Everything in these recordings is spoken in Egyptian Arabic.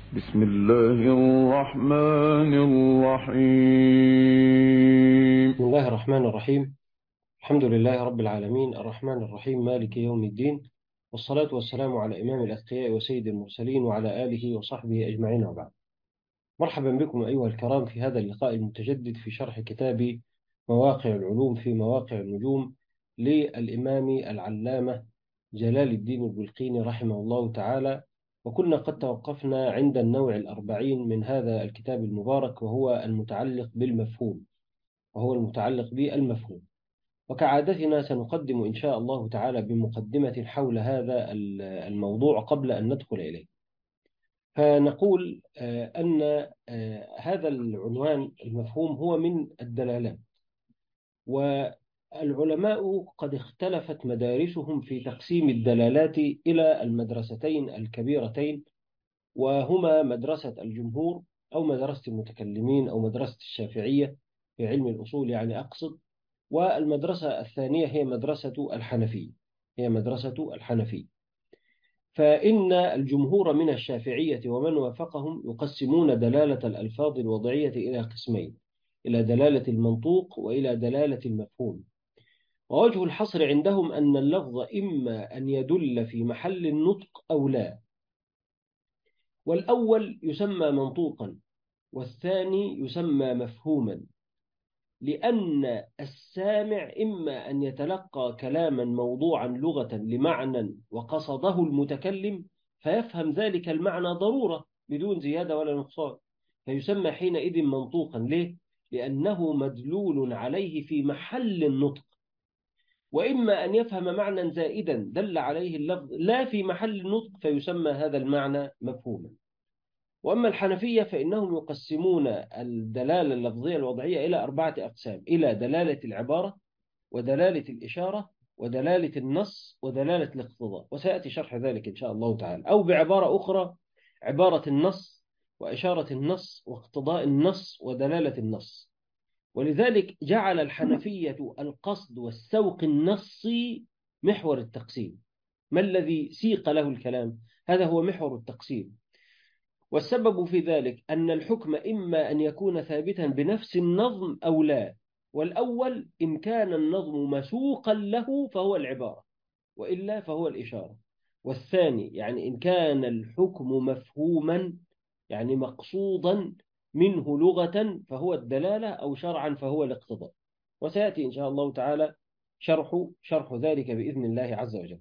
بسم الله الرحمن الرحيم بسم الله الرحمن الرحيم الحمد لله رب العالمين الرحمن الرحيم مالك يوم الدين والصلاة والسلام على إمام الأتقياء وسيد المرسلين وعلى آله وصحبه أجمعين وبعد مرحبا بكم أيها الكرام في هذا اللقاء المتجدد في شرح كتاب مواقع العلوم في مواقع النجوم للإمام العلامة جلال الدين البلقيني رحمه الله تعالى وكنا قد توقفنا عند النوع الأربعين من هذا الكتاب المبارك وهو المتعلق بالمفهوم وهو المتعلق بالمفهوم وكعادتنا سنقدم إن شاء الله تعالى بمقدمة حول هذا الموضوع قبل أن ندخل إليه فنقول أن هذا العنوان المفهوم هو من الدلالات والعلماء قد اختلفت مدارسهم في تقسيم الدلالات إلى المدرستين الكبيرتين وهما مدرسة الجمهور أو مدرسة المتكلمين أو مدرسة الشافعية في علم الأصول يعني أقصد والمدرسة الثانية هي مدرسة الحنفية هي مدرسة الحنفية فإن الجمهور من الشافعية ومن وافقهم يقسمون دلالة الألفاظ الوضعية إلى قسمين إلى دلالة المنطوق وإلى دلالة المفهوم ووجه الحصر عندهم أن اللفظ إما أن يدل في محل النطق أو لا والأول يسمى منطوقا والثاني يسمى مفهوما لأن السامع إما أن يتلقى كلاما موضوعا لغة لمعنى وقصده المتكلم فيفهم ذلك المعنى ضرورة بدون زيادة ولا نقصان فيسمى حينئذ منطوقا ليه؟ لأنه مدلول عليه في محل النطق وإما أن يفهم معنى زائدا دل عليه اللفظ لا في محل النطق فيسمى هذا المعنى مفهوما وأما الحنفية فإنهم يقسمون الدلالة اللفظية الوضعية إلى أربعة أقسام إلى دلالة العبارة ودلالة الإشارة ودلالة النص ودلالة الاقتضاء وسيأتي شرح ذلك إن شاء الله تعالى أو بعبارة أخرى عبارة النص وإشارة النص واقتضاء النص ودلالة النص ولذلك جعل الحنفية القصد والسوق النصي محور التقسيم ما الذي سيق له الكلام هذا هو محور التقسيم والسبب في ذلك أن الحكم إما أن يكون ثابتا بنفس النظم أو لا والأول إن كان النظم مسوقا له فهو العبارة وإلا فهو الإشارة والثاني يعني إن كان الحكم مفهوما يعني مقصودا منه لغة فهو الدلالة أو شرعا فهو الاقتضاء وسيأتي إن شاء الله تعالى شرح شرح ذلك بإذن الله عز وجل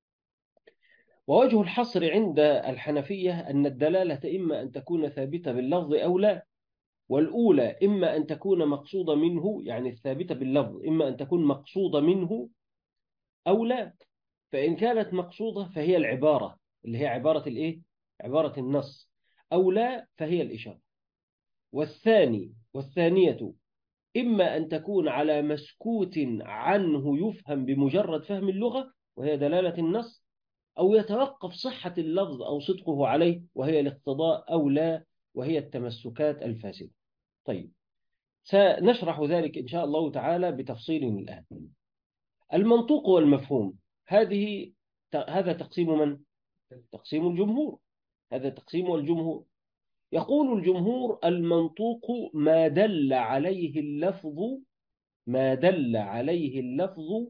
ووجه الحصر عند الحنفية أن الدلالة إما أن تكون ثابتة باللفظ أو لا والأولى إما أن تكون مقصودة منه يعني الثابتة باللفظ إما أن تكون مقصودة منه أو لا فإن كانت مقصودة فهي العبارة اللي هي عبارة الإيه؟ عبارة النص أو لا فهي الإشارة والثاني والثانية إما أن تكون على مسكوت عنه يفهم بمجرد فهم اللغة وهي دلالة النص أو يتوقف صحة اللفظ أو صدقه عليه وهي الاقتضاء أو لا وهي التمسكات الفاسدة طيب سنشرح ذلك إن شاء الله تعالى بتفصيل الآن المنطوق والمفهوم هذه هذا تقسيم من؟ تقسيم الجمهور هذا تقسيم الجمهور يقول الجمهور المنطوق ما دل عليه اللفظ ما دل عليه اللفظ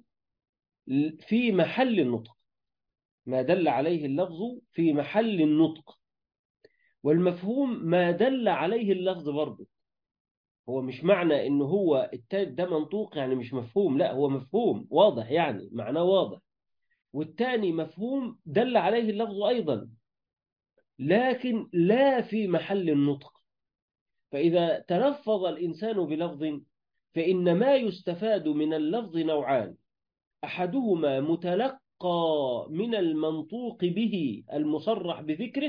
في محل النطق ما دل عليه اللفظ في محل النطق والمفهوم ما دل عليه اللفظ برضه هو مش معنى ان هو التالت ده منطوق يعني مش مفهوم لا هو مفهوم واضح يعني معناه واضح والتاني مفهوم دل عليه اللفظ ايضا لكن لا في محل النطق فإذا تلفظ الإنسان بلفظ فإن ما يستفاد من اللفظ نوعان أحدهما متلقى من المنطوق به المصرح بذكره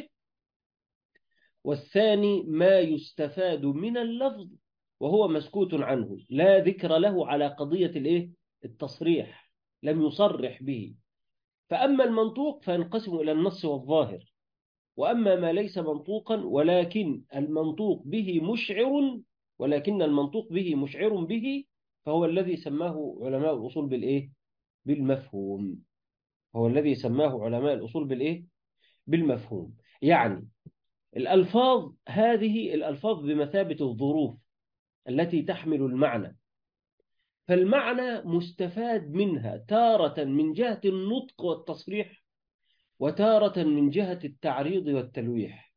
والثاني ما يستفاد من اللفظ وهو مسكوت عنه لا ذكر له على قضية الإيه؟ التصريح لم يصرح به فأما المنطوق فينقسم إلى النص والظاهر وأما ما ليس منطوقا ولكن المنطوق به مشعر ولكن المنطوق به مشعر به فهو الذي سماه علماء الأصول بالإيه؟ بالمفهوم هو الذي سماه علماء الأصول بالإيه؟ بالمفهوم يعني الألفاظ هذه الألفاظ بمثابة الظروف التي تحمل المعنى فالمعنى مستفاد منها تارة من جهة النطق والتصريح وتارة من جهة التعريض والتلويح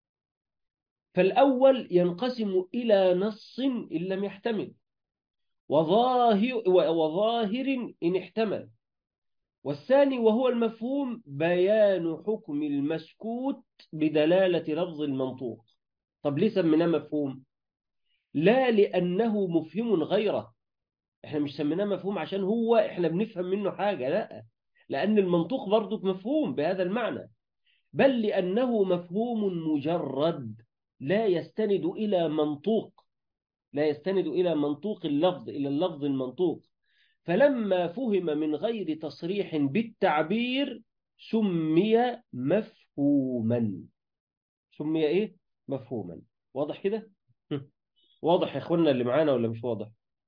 فالأول ينقسم إلى نص إن لم يحتمل وظاهر, وظاهر إن احتمل والثاني وهو المفهوم بيان حكم المسكوت بدلالة لفظ المنطوق طب ليه سميناه مفهوم لا لأنه مفهم غيره احنا مش سميناه مفهوم عشان هو احنا بنفهم منه حاجة لا لأن المنطوق برضه مفهوم بهذا المعنى بل لأنه مفهوم مجرد لا يستند إلى منطوق لا يستند إلى منطوق اللفظ إلى اللفظ المنطوق فلما فهم من غير تصريح بالتعبير سمي مفهوما سمي إيه؟ مفهوما واضح كده؟ واضح يا إخوانا اللي معانا ولا مش واضح؟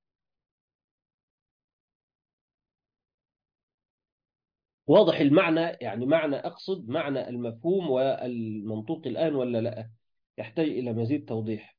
واضح المعنى يعني معنى أقصد معنى المفهوم والمنطوق الآن ولا لا يحتاج إلى مزيد توضيح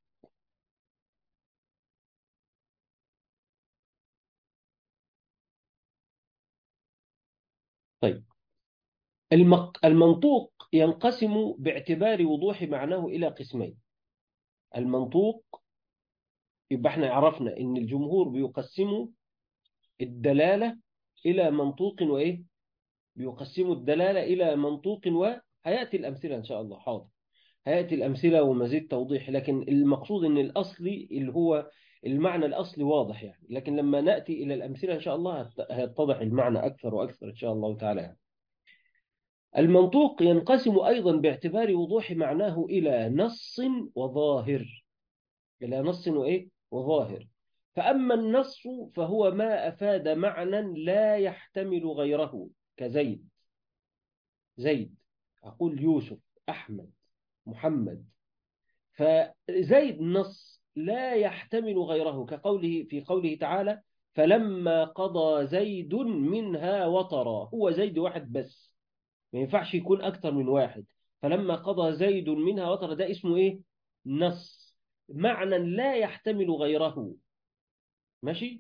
طيب المق... المنطوق ينقسم باعتبار وضوح معناه إلى قسمين المنطوق يبقى احنا عرفنا ان الجمهور بيقسموا الدلالة إلى منطوق وإيه بيقسموا الدلالة إلى منطوق وهيأتي الأمثلة إن شاء الله حاضر هيأتي الأمثلة ومزيد توضيح لكن المقصود أن الأصلي اللي هو المعنى الأصلي واضح يعني لكن لما نأتي إلى الأمثلة إن شاء الله هيتضح المعنى أكثر وأكثر إن شاء الله تعالى يعني. المنطوق ينقسم أيضا باعتبار وضوح معناه إلى نص وظاهر إلى نص وإيه وظاهر فأما النص فهو ما أفاد معنى لا يحتمل غيره كزيد زيد أقول يوسف أحمد محمد فزيد نص لا يحتمل غيره كقوله في قوله تعالى فلما قضى زيد منها وطرا هو زيد واحد بس ما ينفعش يكون أكثر من واحد فلما قضى زيد منها وطرا ده اسمه إيه نص معنى لا يحتمل غيره ماشي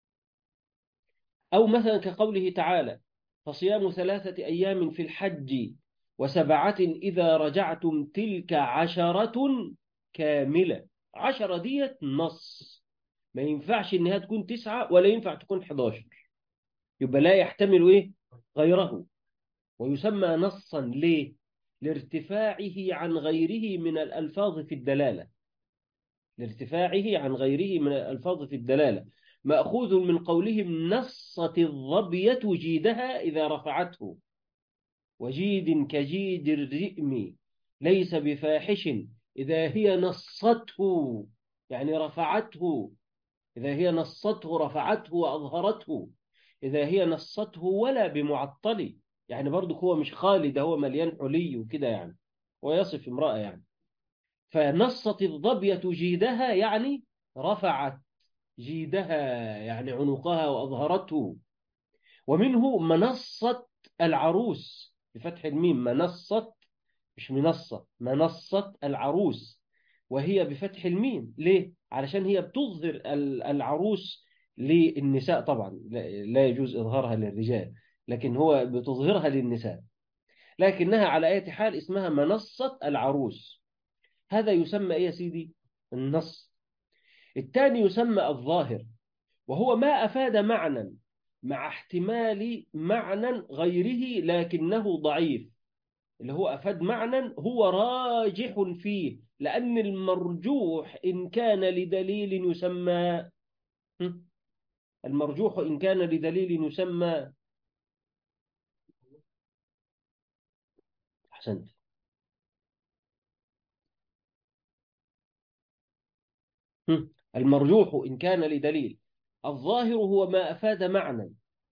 أو مثلا كقوله تعالى فصيام ثلاثة أيام في الحج وسبعة إذا رجعتم تلك عشرة كاملة عشرة ديت نص ما ينفعش إنها تكون تسعة ولا ينفع تكون 11 يبقى لا يحتمل إيه غيره ويسمى نصا ليه لارتفاعه عن غيره من الألفاظ في الدلالة لارتفاعه عن غيره من الألفاظ في الدلالة مأخوذ من قولهم نصت الظبية جيدها إذا رفعته وجيد كجيد الرئم ليس بفاحش إذا هي نصته يعني رفعته إذا هي نصته رفعته وأظهرته إذا هي نصته ولا بمعطل يعني برضو هو مش خالد هو مليان حلي وكده يعني ويصف امرأة يعني فنصت الظبية جيدها يعني رفعت جيدها يعني عنقها وأظهرته ومنه منصة العروس بفتح الميم منصة مش منصة منصة العروس وهي بفتح الميم ليه؟ علشان هي بتظهر العروس للنساء طبعا لا يجوز إظهارها للرجال لكن هو بتظهرها للنساء لكنها على أي حال اسمها منصة العروس هذا يسمى إيه يا سيدي النص الثاني يسمى الظاهر وهو ما أفاد معنى مع احتمال معنى غيره لكنه ضعيف اللي هو أفاد معنى هو راجح فيه لأن المرجوح إن كان لدليل يسمى المرجوح إن كان لدليل يسمى أحسنت المرجوح إن كان لدليل الظاهر هو ما أفاد معنى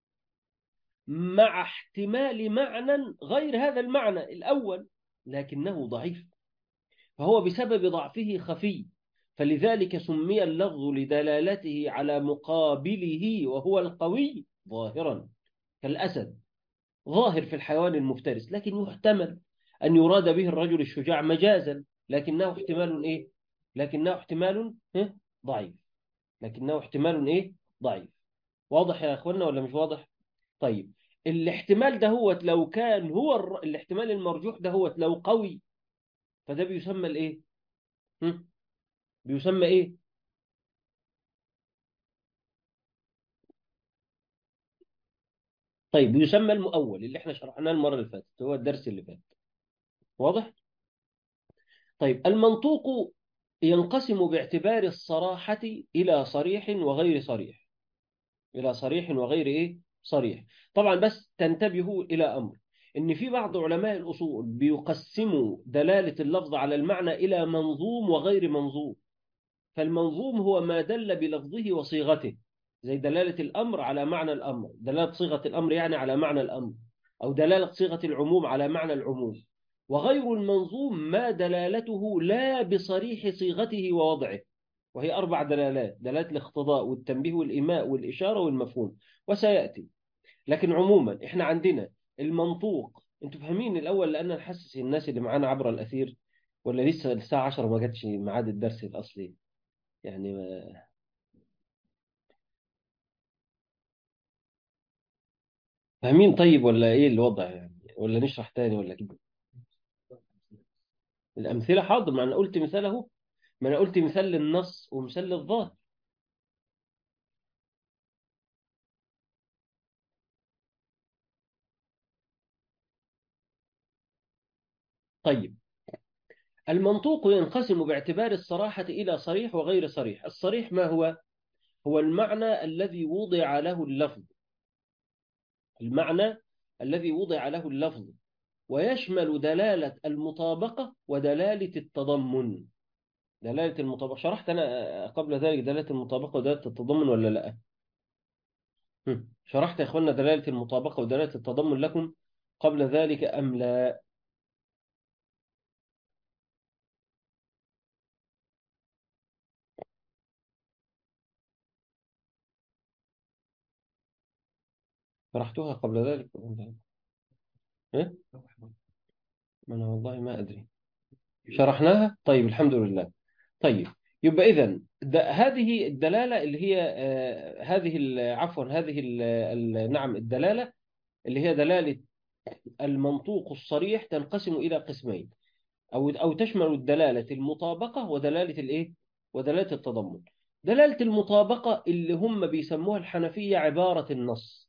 مع احتمال معنى غير هذا المعنى الأول لكنه ضعيف فهو بسبب ضعفه خفي فلذلك سمي اللفظ لدلالته على مقابله وهو القوي ظاهرا كالأسد ظاهر في الحيوان المفترس لكن يحتمل أن يراد به الرجل الشجاع مجازا لكنه احتمال إيه لكنه احتمال ها؟ ضعيف لكنه احتمال إيه ضعيف واضح يا أخوانا ولا مش واضح طيب الاحتمال ده هو لو كان هو الر... الاحتمال المرجوح ده هو لو قوي فده بيسمى الايه هم؟ بيسمى ايه طيب بيسمى المؤول اللي احنا شرحناه المرة اللي فاتت هو الدرس اللي فات واضح طيب المنطوق ينقسم باعتبار الصراحة إلى صريح وغير صريح إلى صريح وغير إيه صريح طبعا بس تنتبهوا إلى أمر إن في بعض علماء الأصول بيقسموا دلالة اللفظ على المعنى إلى منظوم وغير منظوم فالمنظوم هو ما دل بلفظه وصيغته زي دلالة الأمر على معنى الأمر دلالة صيغة الأمر يعني على معنى الأمر أو دلالة صيغة العموم على معنى العموم وغير المنظوم ما دلالته لا بصريح صيغته ووضعه وهي أربع دلالات دلالة الاقتضاء والتنبيه والإيماء والإشارة والمفهوم وسيأتي لكن عموما إحنا عندنا المنطوق أنتوا فاهمين الأول لأن نحسس الناس اللي معانا عبر الأثير ولا لسه الساعة 10 ما جاتش ميعاد الدرس الأصلي يعني ما... فاهمين طيب ولا إيه الوضع يعني ولا نشرح تاني ولا كده الأمثلة حاضر ما أنا قلت مثال أهو ما أنا قلت مثال للنص ومثال للظاهر طيب المنطوق ينقسم باعتبار الصراحة إلى صريح وغير صريح الصريح ما هو؟ هو المعنى الذي وضع له اللفظ المعنى الذي وضع له اللفظ ويشمل دلالة المطابقة ودلالة التضمن دلالة المطابقة شرحت أنا قبل ذلك دلالة المطابقة ودلالة التضمن ولا لا هم. شرحت يا أخوانا دلالة المطابقة ودلالة التضمن لكم قبل ذلك أم لا شرحتها قبل ذلك إيه؟ ما أنا والله ما أدري شرحناها طيب الحمد لله طيب يبقى إذن هذه الدلالة اللي هي آه هذه عفوا هذه ال ال نعم الدلالة اللي هي دلالة المنطوق الصريح تنقسم إلى قسمين أو أو تشمل الدلالة المطابقة ودلالة الإيه؟ ودلالة التضمن دلالة المطابقة اللي هم بيسموها الحنفية عبارة النص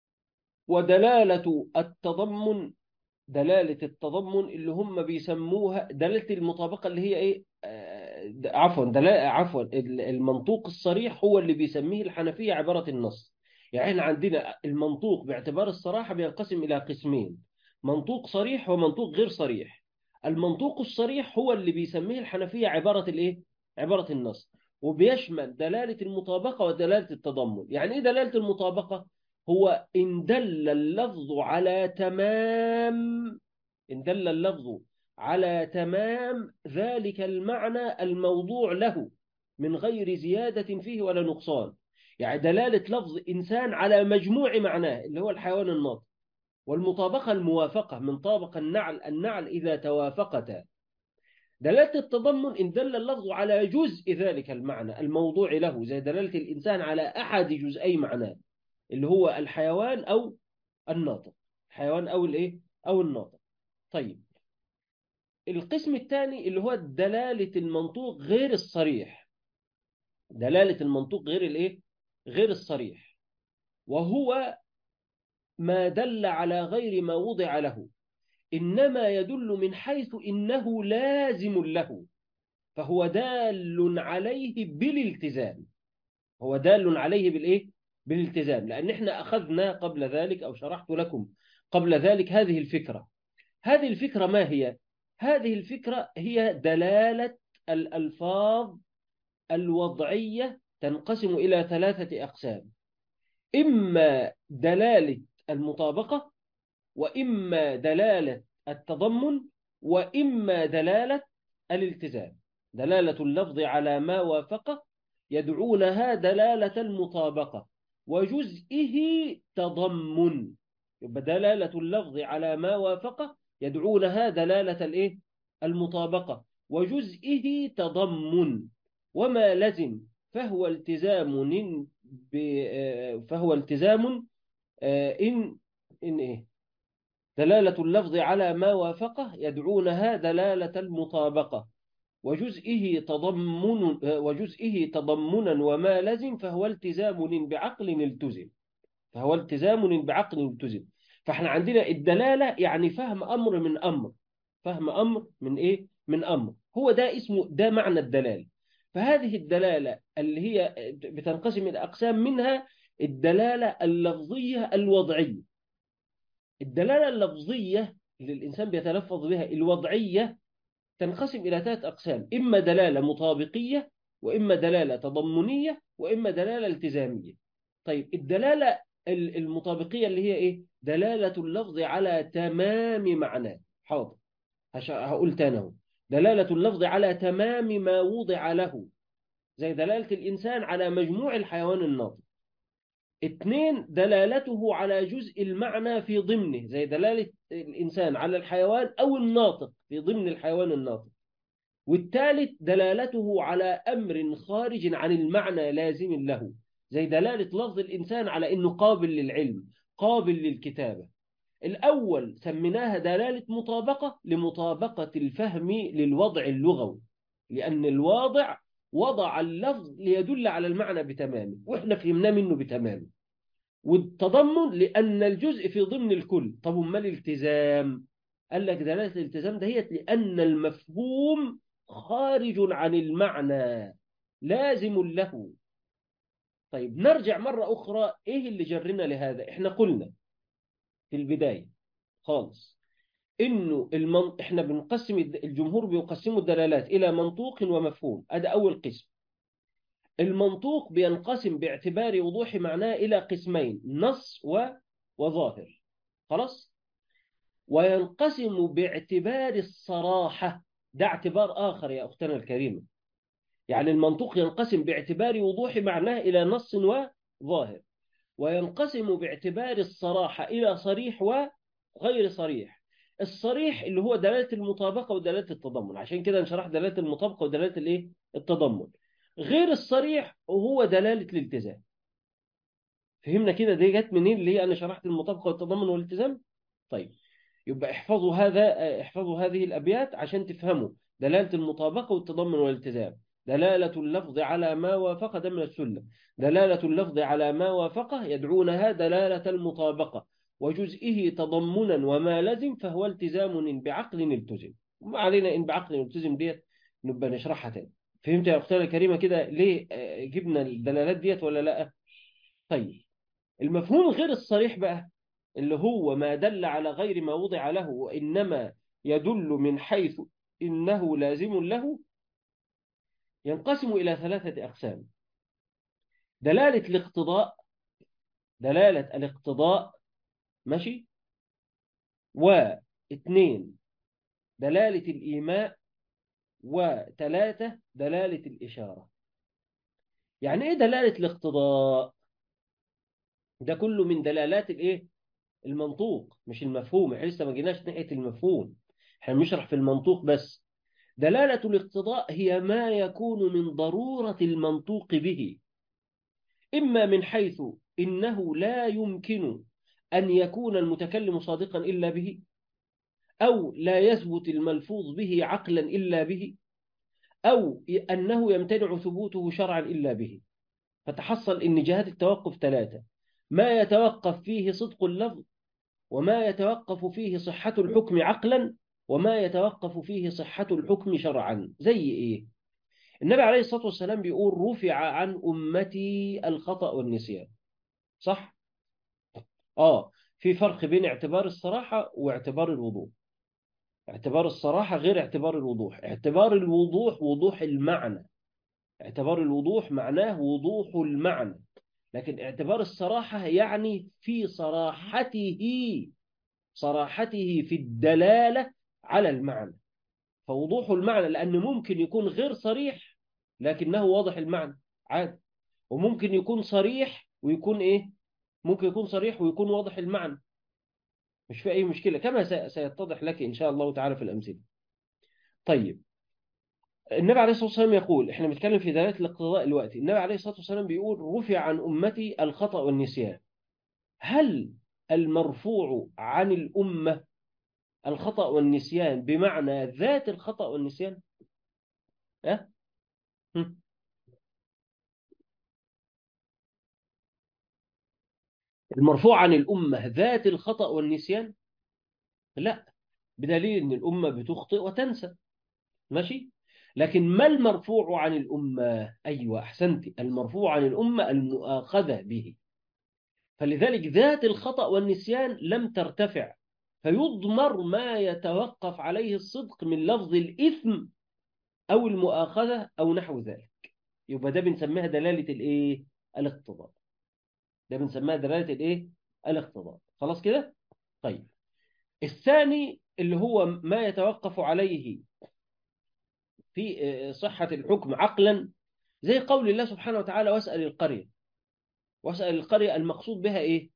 ودلالة التضمن دلالة التضمن اللي هم بيسموها دلالة المطابقة اللي هي ايه آه عفوا دلالة عفوا المنطوق الصريح هو اللي بيسميه الحنفية عبارة النص يعني احنا عندنا المنطوق باعتبار الصراحة بينقسم إلى قسمين منطوق صريح ومنطوق غير صريح المنطوق الصريح هو اللي بيسميه الحنفية عبارة الايه عبارة النص وبيشمل دلالة المطابقة ودلالة التضمن يعني ايه دلالة المطابقة هو إن دل اللفظ على تمام إن دل اللفظ على تمام ذلك المعنى الموضوع له من غير زيادة فيه ولا نقصان يعني دلالة لفظ إنسان على مجموع معناه اللي هو الحيوان الناطق والمطابقة الموافقة من طابق النعل النعل إذا توافقتا دلالة التضمن إن دل اللفظ على جزء ذلك المعنى الموضوع له زي دلالة الإنسان على أحد جزئي معناه اللي هو الحيوان أو الناطق الحيوان أو الإيه أو الناطق طيب القسم الثاني اللي هو دلالة المنطوق غير الصريح دلالة المنطوق غير الإيه غير الصريح وهو ما دل على غير ما وضع له إنما يدل من حيث إنه لازم له فهو دال عليه بالالتزام هو دال عليه بالإيه بالالتزام لأن احنا أخذنا قبل ذلك أو شرحت لكم قبل ذلك هذه الفكرة هذه الفكرة ما هي؟ هذه الفكرة هي دلالة الألفاظ الوضعية تنقسم إلى ثلاثة أقسام إما دلالة المطابقة وإما دلالة التضمن وإما دلالة الالتزام دلالة اللفظ على ما وافقه يدعونها دلالة المطابقة وجزئه تضمن يبقى دلالة اللفظ على ما وافقه يدعونها دلالة الايه المطابقة وجزئه تضمن وما لزم فهو التزام ب... فهو التزام إن إن إيه دلالة اللفظ على ما وافقه يدعونها دلالة المطابقة وجزئه تضمن وجزئه تضمنا وما لزم فهو التزام بعقل التزم فهو التزام بعقل التزم فاحنا عندنا الدلالة يعني فهم أمر من أمر فهم أمر من إيه من أمر هو ده اسمه ده معنى الدلالة فهذه الدلالة اللي هي بتنقسم إلى أقسام منها الدلالة اللفظية الوضعية الدلالة اللفظية اللي الإنسان بيتلفظ بها الوضعية تنقسم إلى ثلاث أقسام إما دلالة مطابقية وإما دلالة تضمنية وإما دلالة التزامية طيب الدلالة المطابقية اللي هي إيه دلالة اللفظ على تمام معناه حاضر هقول تاني دلالة اللفظ على تمام ما وضع له زي دلالة الإنسان على مجموع الحيوان الناطق اثنين دلالته على جزء المعنى في ضمنه زي دلالة الإنسان على الحيوان أو الناطق في ضمن الحيوان الناطق والثالث دلالته على أمر خارج عن المعنى لازم له زي دلالة لفظ الإنسان على أنه قابل للعلم قابل للكتابة الأول سميناها دلالة مطابقة لمطابقة الفهم للوضع اللغوي لأن الواضع وضع اللفظ ليدل على المعنى بتمامه وإحنا فهمناه منه بتمامه والتضمن لأن الجزء في ضمن الكل طب ما الالتزام قال لك دلالة الالتزام دهيت لأن المفهوم خارج عن المعنى لازم له طيب نرجع مرة أخرى إيه اللي جرنا لهذا إحنا قلنا في البداية خالص إنه المن... إحنا بنقسم الجمهور بيقسموا الدلالات إلى منطوق ومفهوم هذا أول قسم المنطوق بينقسم باعتبار وضوح معناه إلى قسمين نص و... وظاهر خلاص وينقسم باعتبار الصراحة ده اعتبار آخر يا أختنا الكريمة يعني المنطوق ينقسم باعتبار وضوح معناه إلى نص وظاهر وينقسم باعتبار الصراحة إلى صريح وغير صريح الصريح اللي هو دلالة المطابقة ودلالة التضمن عشان كده نشرح دلالة المطابقة ودلالة الايه التضمن غير الصريح وهو دلالة الالتزام فهمنا كده دي جت منين اللي هي أنا شرحت المطابقة والتضمن والالتزام طيب يبقى احفظوا هذا احفظوا هذه الأبيات عشان تفهموا دلالة المطابقة والتضمن والالتزام دلالة اللفظ على ما وافق ده من السلة دلالة اللفظ على ما وافقه يدعونها دلالة المطابقة وجزئه تضمنا وما لزم فهو التزام بعقل التزم وما علينا إن بعقل التزم ديت نبقى نشرحها تاني فهمت يا أختنا الكريمة كده ليه جبنا الدلالات ديت ولا لا طيب المفهوم غير الصريح بقى اللي هو ما دل على غير ما وضع له وإنما يدل من حيث إنه لازم له ينقسم إلى ثلاثة أقسام دلالة الاقتضاء دلالة الاقتضاء ماشي واثنين دلالة الإيماء وثلاثة دلالة الإشارة يعني إيه دلالة الاقتضاء ده كله من دلالات الإيه المنطوق مش المفهوم احنا لسه ما جيناش ناحية المفهوم احنا بنشرح في المنطوق بس دلالة الاقتضاء هي ما يكون من ضرورة المنطوق به إما من حيث إنه لا يمكن أن يكون المتكلم صادقا إلا به أو لا يثبت الملفوظ به عقلا إلا به أو أنه يمتنع ثبوته شرعا إلا به فتحصل إن جهات التوقف ثلاثة ما يتوقف فيه صدق اللفظ وما يتوقف فيه صحة الحكم عقلا وما يتوقف فيه صحة الحكم شرعا زي إيه النبي عليه الصلاة والسلام بيقول رفع عن أمتي الخطأ والنسيان صح؟ آه في فرق بين اعتبار الصراحة واعتبار الوضوح اعتبار الصراحة غير اعتبار الوضوح اعتبار الوضوح وضوح المعنى اعتبار الوضوح معناه وضوح المعنى لكن اعتبار الصراحة يعني في صراحته صراحته في الدلالة على المعنى فوضوح المعنى لأن ممكن يكون غير صريح لكنه واضح المعنى عادي وممكن يكون صريح ويكون إيه ممكن يكون صريح ويكون واضح المعنى مش في أي مشكلة كما سيتضح لك إن شاء الله تعالى في الأمثلة طيب النبي عليه الصلاة والسلام يقول احنا بنتكلم في دلالة الاقتضاء دلوقتي النبي عليه الصلاة والسلام بيقول رفع عن أمتي الخطأ والنسيان هل المرفوع عن الأمة الخطأ والنسيان بمعنى ذات الخطأ والنسيان أه؟ هم؟ المرفوع عن الأمة ذات الخطأ والنسيان لا بدليل أن الأمة بتخطئ وتنسى ماشي لكن ما المرفوع عن الأمة أيوة أحسنت المرفوع عن الأمة المؤاخذة به فلذلك ذات الخطأ والنسيان لم ترتفع فيضمر ما يتوقف عليه الصدق من لفظ الإثم أو المؤاخذة أو نحو ذلك يبقى ده بنسميها دلالة الإيه؟ الاقتضاء ده بنسميها دلالة الإيه؟ الاقتضاء خلاص كده؟ طيب الثاني اللي هو ما يتوقف عليه في صحة الحكم عقلا زي قول الله سبحانه وتعالى واسأل القرية واسأل القرية المقصود بها إيه؟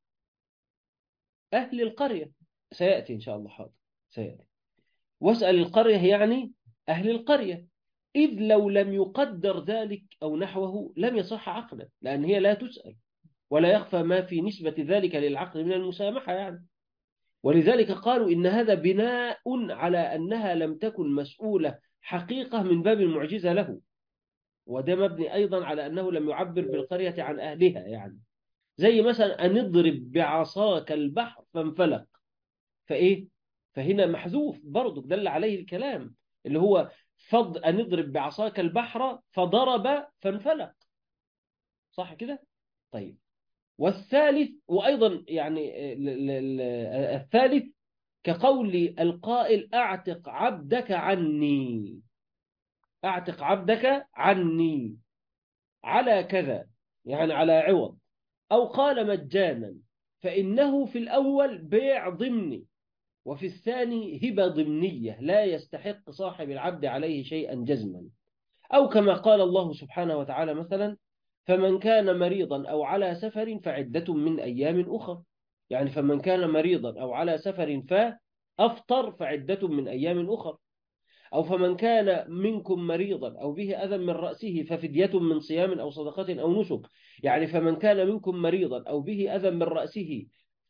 أهل القرية سيأتي إن شاء الله حاضر سيأتي واسأل القرية يعني أهل القرية إذ لو لم يقدر ذلك أو نحوه لم يصح عقلا لأن هي لا تسأل ولا يخفى ما في نسبة ذلك للعقل من المسامحة يعني ولذلك قالوا إن هذا بناء على أنها لم تكن مسؤولة حقيقة من باب المعجزة له وده مبني أيضا على أنه لم يعبر بالقرية عن أهلها يعني زي مثلا أن اضرب بعصاك البحر فانفلق فإيه فهنا محذوف برضه دل عليه الكلام اللي هو فض أن اضرب بعصاك البحر فضرب فانفلق صح كده طيب والثالث وأيضا يعني الثالث كقول القائل أعتق عبدك عني أعتق عبدك عني على كذا يعني على عوض أو قال مجانا فإنه في الأول بيع ضمني وفي الثاني هبة ضمنية لا يستحق صاحب العبد عليه شيئا جزما أو كما قال الله سبحانه وتعالى مثلا فمن كان مريضا أو على سفر فعدة من أيام أخرى يعني فمن كان مريضا أو على سفر فأفطر فعدة من أيام أخرى أو فمن كان منكم مريضا أو به أذى من رأسه ففدية من صيام أو صدقة أو نسك يعني فمن كان منكم مريضا أو به أذى من رأسه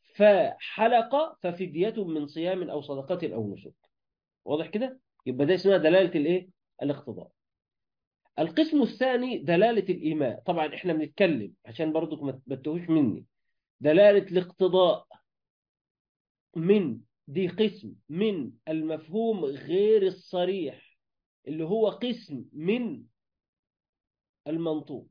فحلق ففدية من صيام أو صدقة أو نسك واضح كده؟ يبقى ده اسمها دلالة الإيه؟ الاقتضاء القسم الثاني دلالة الإيماء طبعا إحنا بنتكلم عشان برضك ما تبتهوش مني دلالة الاقتضاء من دي قسم من المفهوم غير الصريح اللي هو قسم من المنطوق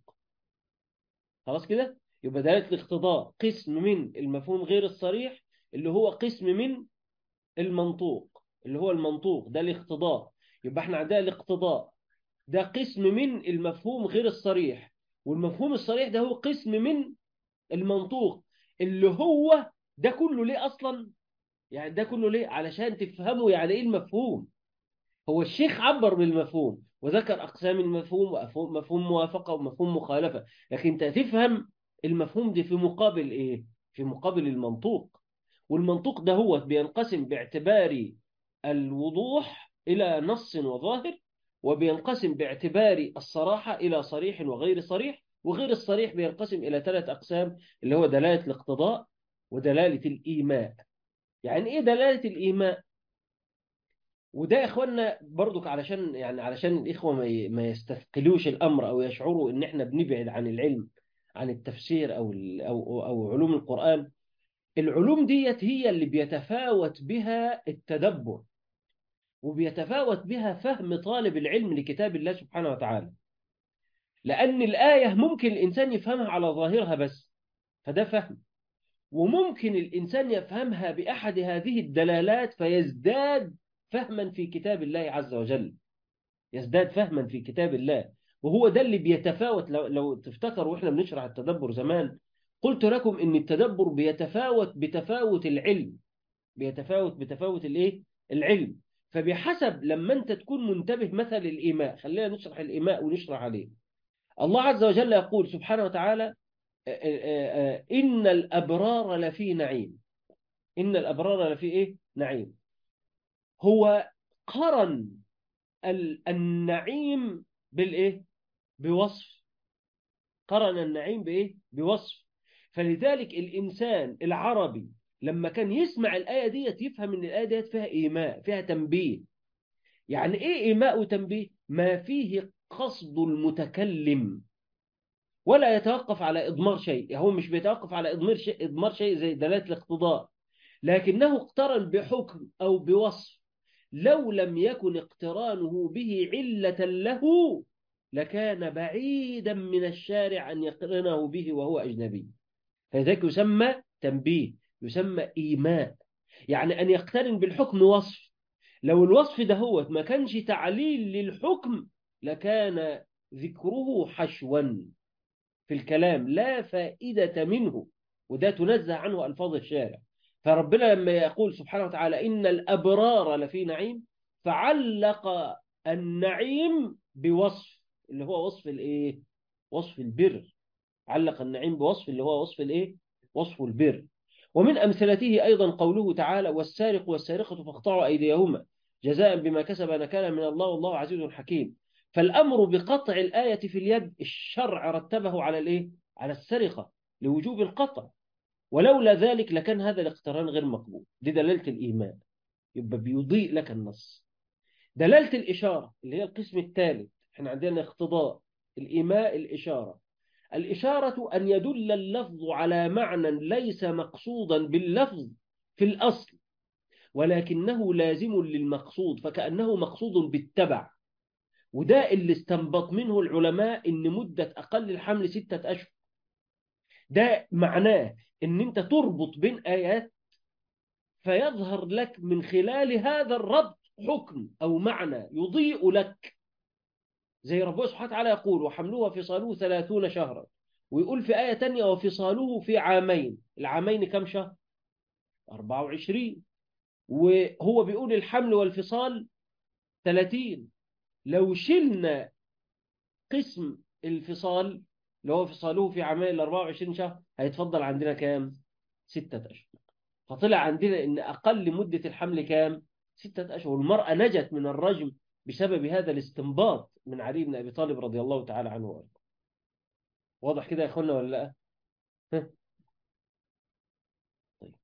خلاص كده يبقى دلالة الاقتضاء قسم من المفهوم غير الصريح اللي هو قسم من المنطوق اللي هو المنطوق ده الاقتضاء يبقى احنا عندنا الاقتضاء ده قسم من المفهوم غير الصريح والمفهوم الصريح ده هو قسم من المنطوق اللي هو ده كله ليه اصلا يعني ده كله ليه علشان تفهموا يعني ايه المفهوم هو الشيخ عبر بالمفهوم وذكر اقسام المفهوم ومفهوم موافقه ومفهوم مخالفه لكن انت تفهم المفهوم ده في مقابل ايه في مقابل المنطوق والمنطوق ده هو بينقسم باعتبار الوضوح الى نص وظاهر وبينقسم باعتبار الصراحه الى صريح وغير صريح وغير الصريح بينقسم الى ثلاث اقسام اللي هو دلاله الاقتضاء ودلاله الايماء يعني ايه دلاله الايماء وده يا اخوانا برضك علشان يعني علشان الاخوه ما ما يستثقلوش الامر او يشعروا ان احنا بنبعد عن العلم عن التفسير او او او علوم القران العلوم ديت هي اللي بيتفاوت بها التدبر وبيتفاوت بها فهم طالب العلم لكتاب الله سبحانه وتعالى لأن الآية ممكن الإنسان يفهمها على ظاهرها بس فده فهم وممكن الإنسان يفهمها بأحد هذه الدلالات فيزداد فهما في كتاب الله عز وجل يزداد فهما في كتاب الله وهو ده اللي بيتفاوت لو, لو تفتكروا وإحنا بنشرح التدبر زمان قلت لكم إن التدبر بيتفاوت بتفاوت العلم بيتفاوت بتفاوت الإيه؟ العلم فبحسب لما أنت تكون منتبه مثل الإيماء خلينا نشرح الإيماء ونشرح عليه الله عز وجل يقول سبحانه وتعالى إن الأبرار لفي نعيم إن الأبرار لفي إيه؟ نعيم هو قرن ال- النعيم بالايه بوصف قرن النعيم بايه بوصف فلذلك الانسان العربي لما كان يسمع الايه ديت يفهم ان الايه ديت فيها ايماء فيها تنبيه يعني ايه ايماء وتنبيه ما فيه قصد المتكلم ولا يتوقف على اضمار شيء هو مش بيتوقف على اضمار شيء اضمار شيء زي دلاله الاقتضاء لكنه اقترن بحكم او بوصف لو لم يكن اقترانه به علة له لكان بعيدا من الشارع أن يقرنه به وهو أجنبي فذلك يسمى تنبيه يسمى إيماء يعني أن يقترن بالحكم وصف لو الوصف ده هو ما كانش تعليل للحكم لكان ذكره حشوا في الكلام لا فائدة منه وده تنزه عنه ألفاظ الشارع فربنا لما يقول سبحانه وتعالى إن الأبرار لفي نعيم فعلق النعيم بوصف اللي هو وصف الإيه؟ وصف البر علق النعيم بوصف اللي هو وصف الإيه؟ وصف البر ومن أمثلته أيضا قوله تعالى والسارق والسارقة فاقطعوا أيديهما جزاء بما كسب نكالا من الله والله عزيز حكيم فالأمر بقطع الآية في اليد الشرع رتبه على الإيه؟ على السرقة لوجوب القطع ولولا ذلك لكان هذا الاقتران غير مقبول دي دلالة الإيمان يبقى بيضيء لك النص دلالة الإشارة اللي هي القسم الثالث احنا عندنا اقتضاء الإيماء الإشارة الإشارة أن يدل اللفظ على معنى ليس مقصودا باللفظ في الأصل ولكنه لازم للمقصود فكأنه مقصود بالتبع وده اللي استنبط منه العلماء ان مدة اقل الحمل ستة اشهر ده معناه ان انت تربط بين ايات فيظهر لك من خلال هذا الربط حكم او معنى يضيء لك زي ربنا سبحانه وتعالى يقول وحمله وفصاله ثلاثون شهرا ويقول في آية تانية وفصاله في عامين العامين كم شهر 24 وهو بيقول الحمل والفصال 30 لو شلنا قسم الفصال اللي هو فصاله في عامين ال 24 شهر هيتفضل عندنا كام؟ ستة أشهر فطلع عندنا إن أقل مدة الحمل كام؟ ستة أشهر المرأة نجت من الرجم بسبب هذا الاستنباط من علي بن أبي طالب رضي الله تعالى عنه وارضاه واضح كده يا أخوانا ولا لا؟ ها؟ طيب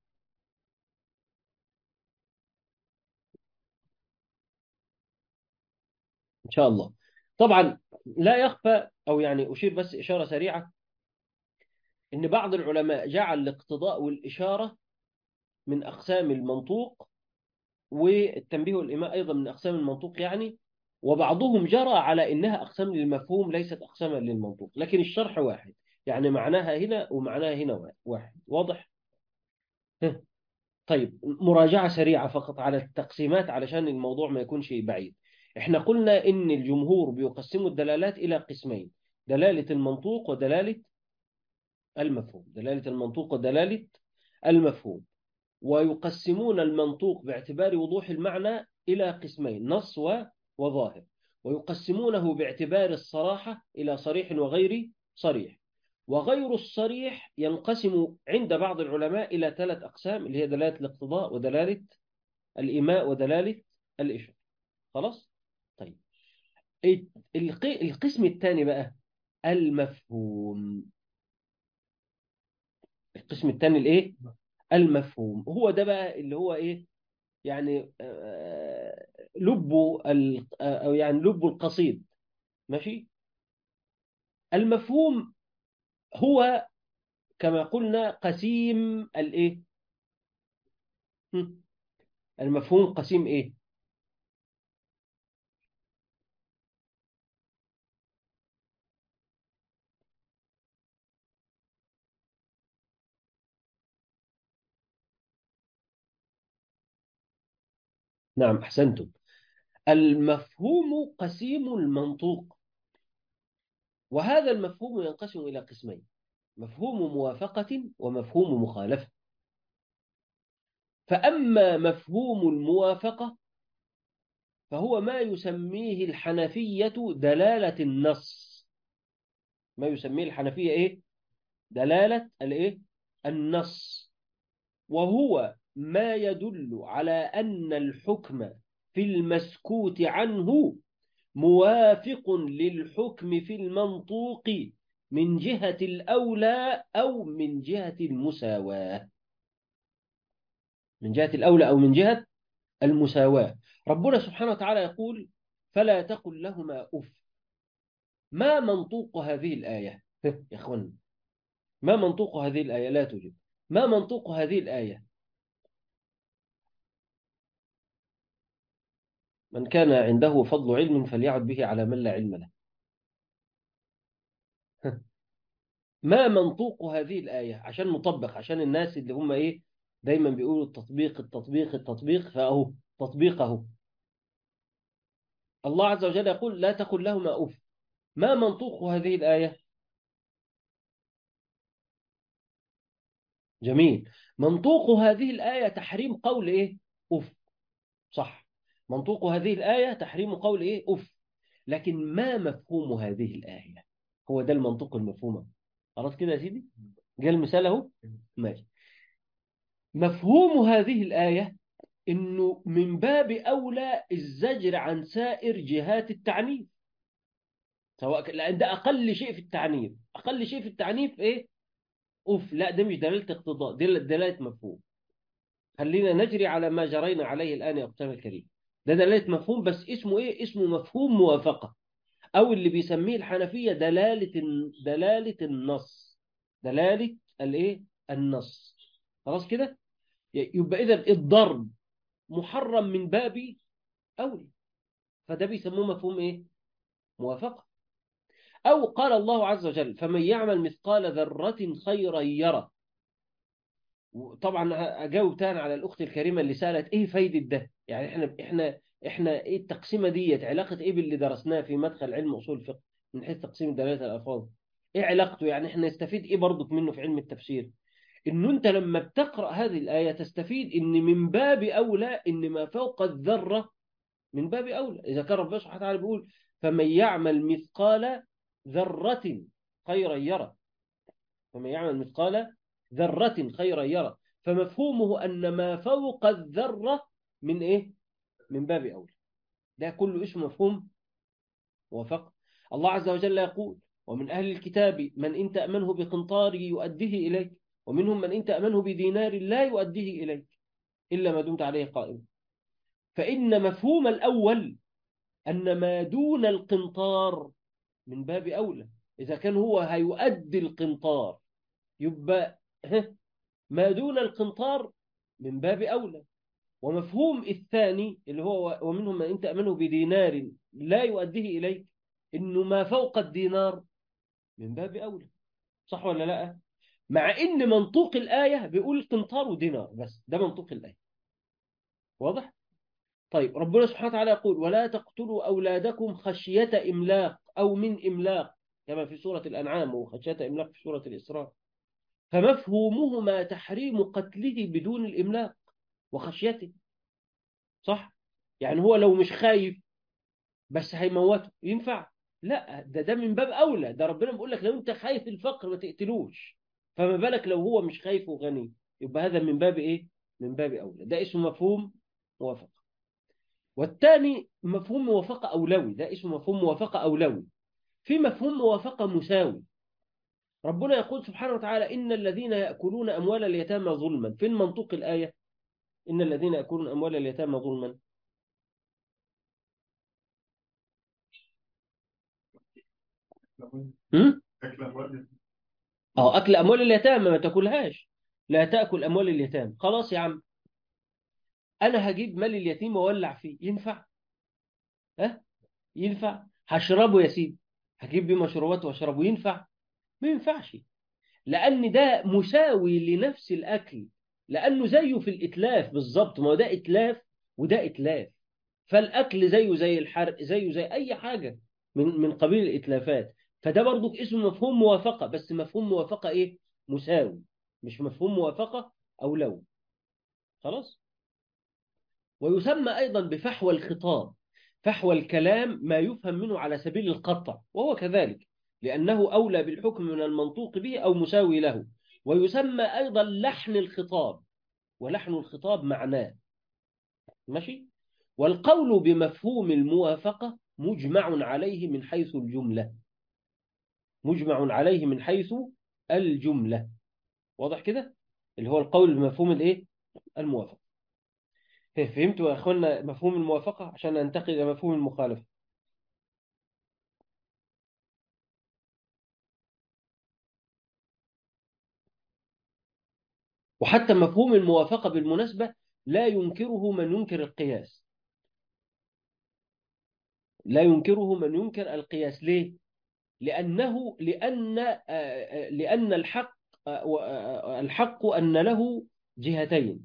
إن شاء الله طبعا لا يخفى أو يعني أشير بس إشارة سريعة إن بعض العلماء جعل الاقتضاء والإشارة من أقسام المنطوق والتنبيه والإيماء أيضا من أقسام المنطوق يعني وبعضهم جرى على إنها أقسام للمفهوم ليست أقساما للمنطوق لكن الشرح واحد يعني معناها هنا ومعناها هنا واحد واضح؟ ها. طيب مراجعة سريعة فقط على التقسيمات علشان الموضوع ما يكونش بعيد احنا قلنا إن الجمهور بيقسموا الدلالات إلى قسمين دلالة المنطوق ودلالة المفهوم دلالة المنطوق ودلالة المفهوم ويقسمون المنطوق باعتبار وضوح المعنى إلى قسمين نص وظاهر ويقسمونه باعتبار الصراحة إلى صريح وغير صريح وغير الصريح ينقسم عند بعض العلماء إلى ثلاث أقسام اللي هي دلالة الاقتضاء ودلالة الإيماء ودلالة الإشارة خلاص؟ طيب القسم الثاني بقى المفهوم القسم الثاني الايه المفهوم هو ده بقى اللي هو ايه يعني لبه او يعني لبه القصيد ماشي المفهوم هو كما قلنا قسيم الايه المفهوم قسيم ايه نعم أحسنتم المفهوم قسيم المنطوق وهذا المفهوم ينقسم إلى قسمين مفهوم موافقة ومفهوم مخالفة فأما مفهوم الموافقة فهو ما يسميه الحنفية دلالة النص ما يسميه الحنفية إيه؟ دلالة الإيه؟ النص وهو ما يدل على أن الحكم في المسكوت عنه موافق للحكم في المنطوق من جهة الأولى أو من جهة المساواة من جهة الأولى أو من جهة المساواة ربنا سبحانه وتعالى يقول فلا تقل لهما أف ما منطوق هذه الآية يا أخوان ما منطوق هذه الآية لا توجد ما منطوق هذه الآية من كان عنده فضل علم فليعد به على من لا علم له ما منطوق هذه الآية عشان مطبق عشان الناس اللي هم إيه دايما بيقولوا التطبيق التطبيق التطبيق فأهو تطبيقه الله عز وجل يقول لا تقل لهما أف ما منطوق هذه الآية جميل منطوق هذه الآية تحريم قول إيه أف صح منطوق هذه الآية تحريم قول إيه أف لكن ما مفهوم هذه الآية هو ده المنطوق المفهوم خلاص كده يا سيدي جاء المثال اهو ماشي مفهوم هذه الآية إنه من باب أولى الزجر عن سائر جهات التعنيف سواء لأن ده أقل شيء في التعنيف أقل شيء في التعنيف إيه أوف لا ده مش دلالة اقتضاء دي دلالة مفهوم خلينا نجري على ما جرينا عليه الآن يا أختنا الكريم ده دلالة مفهوم بس اسمه إيه اسمه مفهوم موافقة أو اللي بيسميه الحنفية دلالة دلالة النص دلالة الإيه النص خلاص كده يبقى إذا الضرب محرم من باب أولى فده بيسموه مفهوم إيه موافقة أو قال الله عز وجل فمن يعمل مثقال ذرة خيرا يرى طبعا أجاوب تاني على الأخت الكريمة اللي سألت إيه فايدة ده يعني إحنا إحنا إحنا إيه التقسيمة ديت علاقة إيه باللي درسناه في مدخل علم أصول الفقه من حيث تقسيم دلالة الألفاظ إيه علاقته يعني إحنا نستفيد إيه برضك منه في علم التفسير إنه أنت لما بتقرأ هذه الآية تستفيد إن من باب أولى إن ما فوق الذرة من باب أولى إذا كان ربنا سبحانه وتعالى بيقول فمن يعمل مثقال ذرة خيرا يرى فمن يعمل مثقال ذرة خيرا يرى فمفهومه أن ما فوق الذرة من إيه؟ من باب أولى ده كله اسمه مفهوم وفق الله عز وجل يقول ومن أهل الكتاب من إن تأمنه بقنطار يؤديه إليك ومنهم من إن تأمنه بدينار لا يؤديه إليك إلا ما دمت عليه قائم فإن مفهوم الأول أن ما دون القنطار من باب أولى إذا كان هو هيؤدي القنطار يبقى ما دون القنطار من باب أولى ومفهوم الثاني اللي هو ومنهم من أنت أمنه بدينار لا يؤديه إليك إنه ما فوق الدينار من باب أولى صح ولا لا مع إن منطوق الآية بيقول قنطار ودينار بس ده منطوق الآية واضح طيب ربنا سبحانه وتعالى يقول ولا تقتلوا أولادكم خشية إملاق أو من إملاق كما في سورة الأنعام وخشية إملاق في سورة الإسراء فمفهومهما تحريم قتله بدون الإملاق وخشيته صح يعني هو لو مش خايف بس هيموته ينفع لا ده ده من باب أولى ده ربنا بيقول لك لو أنت خايف الفقر ما تقتلوش فما بالك لو هو مش خايف وغني يبقى هذا من باب إيه من باب أولى ده اسمه مفهوم موافقة والثاني مفهوم موافقة أولوي ده اسمه مفهوم موافقة أولوي في مفهوم موافقة مساوي ربنا يقول سبحانه وتعالى إن الذين يأكلون أموال اليتامى ظلما فين منطوق الآية إن الذين يأكلون أموال اليتامى ظلما هم؟ أو أكل أموال اليتامى ما تاكلهاش لا تأكل أموال اليتامى خلاص يا عم أنا هجيب مال اليتيم وأولع فيه ينفع ها ينفع هشربه يا سيدي هجيب بيه مشروبات واشربه ينفع ما ينفعش لأن ده مساوي لنفس الأكل لأنه زيه في الإتلاف بالظبط ما هو ده إتلاف وده إتلاف فالأكل زيه زي الحرق زيه زي أي حاجة من من قبيل الإتلافات فده برضو اسمه مفهوم موافقة بس مفهوم موافقة إيه مساوي مش مفهوم موافقة أو لو خلاص ويسمى أيضا بفحوى الخطاب فحوى الكلام ما يفهم منه على سبيل القطع وهو كذلك لأنه أولى بالحكم من المنطوق به أو مساوي له ويسمى أيضا لحن الخطاب ولحن الخطاب معناه ماشي والقول بمفهوم الموافقة مجمع عليه من حيث الجملة مجمع عليه من حيث الجملة واضح كده اللي هو القول بمفهوم الايه الموافقة فهمتوا يا اخوانا مفهوم الموافقة عشان ننتقل الى مفهوم المخالفة وحتى مفهوم الموافقة بالمناسبة لا ينكره من ينكر القياس لا ينكره من ينكر القياس ليه؟ لأنه لأن لأن الحق الحق أن له جهتين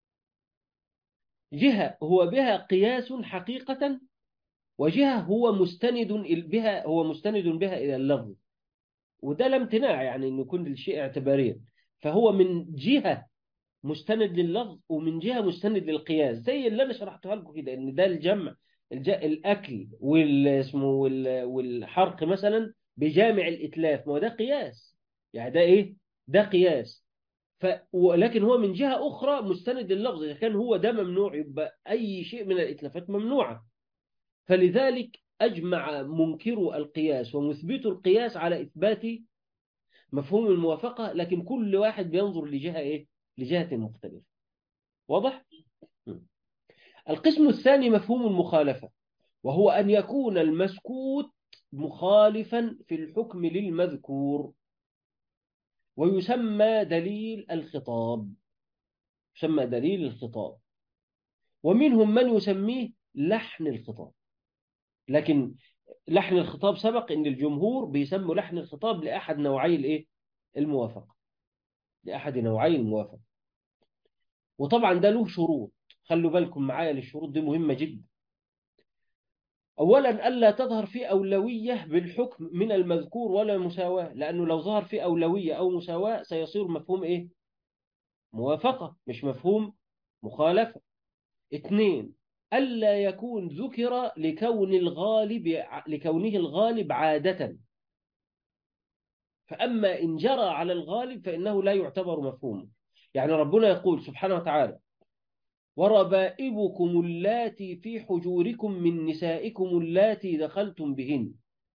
جهة هو بها قياس حقيقة وجهة هو مستند بها هو مستند بها إلى اللفظ وده لا امتناع يعني أن يكون الشيء اعتباريا فهو من جهة مستند لللفظ ومن جهة مستند للقياس زي اللي أنا شرحتها لكم كده إن ده الجمع الج... الأكل والاسمه وال... والحرق مثلا بجامع الإتلاف ما هو ده قياس يعني ده إيه؟ ده قياس ف... ولكن هو من جهة أخرى مستند لللفظ إذا كان هو ده ممنوع يبقى أي شيء من الإتلافات ممنوعة فلذلك أجمع منكرو القياس ومثبتو القياس على إثبات مفهوم الموافقة لكن كل واحد بينظر لجهة إيه؟ لجهة مختلفة واضح؟ القسم الثاني مفهوم المخالفة وهو أن يكون المسكوت مخالفا في الحكم للمذكور ويسمى دليل الخطاب يسمى دليل الخطاب ومنهم من يسميه لحن الخطاب لكن لحن الخطاب سبق ان الجمهور بيسموا لحن الخطاب لاحد نوعي الايه الموافقه لاحد نوعي الموافقه وطبعا ده له شروط خلوا بالكم معايا للشروط دي مهمه جدا اولا الا تظهر في اولويه بالحكم من المذكور ولا مساواه لانه لو ظهر في اولويه او مساواه سيصير مفهوم ايه موافقه مش مفهوم مخالفه اثنين ألا يكون ذكر لكون الغالب لكونه الغالب عادة فأما إن جرى على الغالب فإنه لا يعتبر مفهوم يعني ربنا يقول سبحانه وتعالى وربائبكم اللاتي في حجوركم من نسائكم اللاتي دخلتم بهن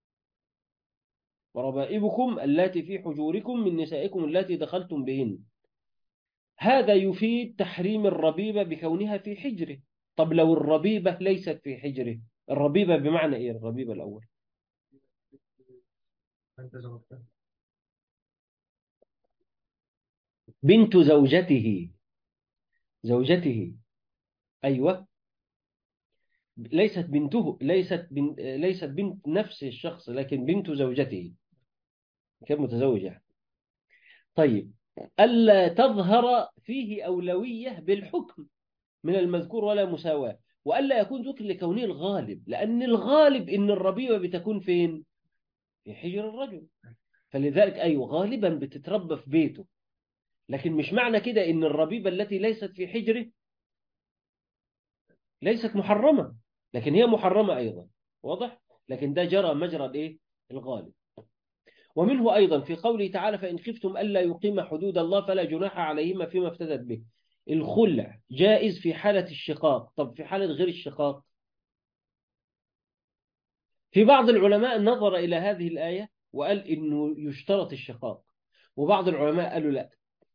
وربائبكم اللاتي في حجوركم من نسائكم اللاتي دخلتم بهن هذا يفيد تحريم الربيبة بكونها في حجره طب لو الربيبة ليست في حجره الربيبة بمعنى إيه الربيبة الأول بنت زوجته زوجته أيوة ليست بنته ليست بنت ليست بنت نفس الشخص لكن بنت زوجته كان متزوج يعني طيب ألا تظهر فيه أولوية بالحكم من المذكور ولا مساواة وألا يكون ذكر لكونه الغالب لأن الغالب إن الربيبة بتكون فين في حجر الرجل فلذلك أيوة غالبا بتتربى في بيته لكن مش معنى كده إن الربيبة التي ليست في حجره ليست محرمة لكن هي محرمة أيضا واضح لكن ده جرى مجرى الإيه الغالب ومنه أيضا في قوله تعالى فإن خفتم ألا يقيم حدود الله فلا جناح عليهما فيما افتدت به الخلع جائز في حالة الشقاق طب في حالة غير الشقاق في بعض العلماء نظر إلى هذه الآية وقال إنه يشترط الشقاق وبعض العلماء قالوا لا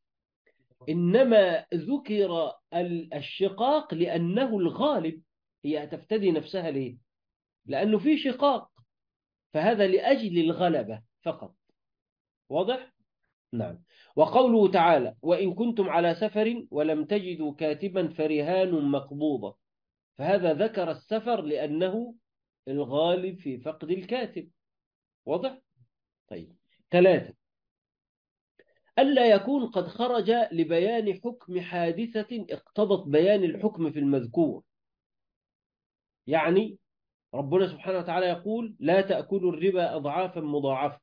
إنما ذكر الشقاق لأنه الغالب هي تفتدي نفسها ليه لأنه في شقاق فهذا لأجل الغلبة فقط واضح؟ نعم وقوله تعالى وإن كنتم على سفر ولم تجدوا كاتبا فرهان مقبوضة فهذا ذكر السفر لأنه الغالب في فقد الكاتب واضح؟ طيب ثلاثة ألا يكون قد خرج لبيان حكم حادثة اقتضت بيان الحكم في المذكور يعني ربنا سبحانه وتعالى يقول لا تأكلوا الربا أضعافا مضاعفة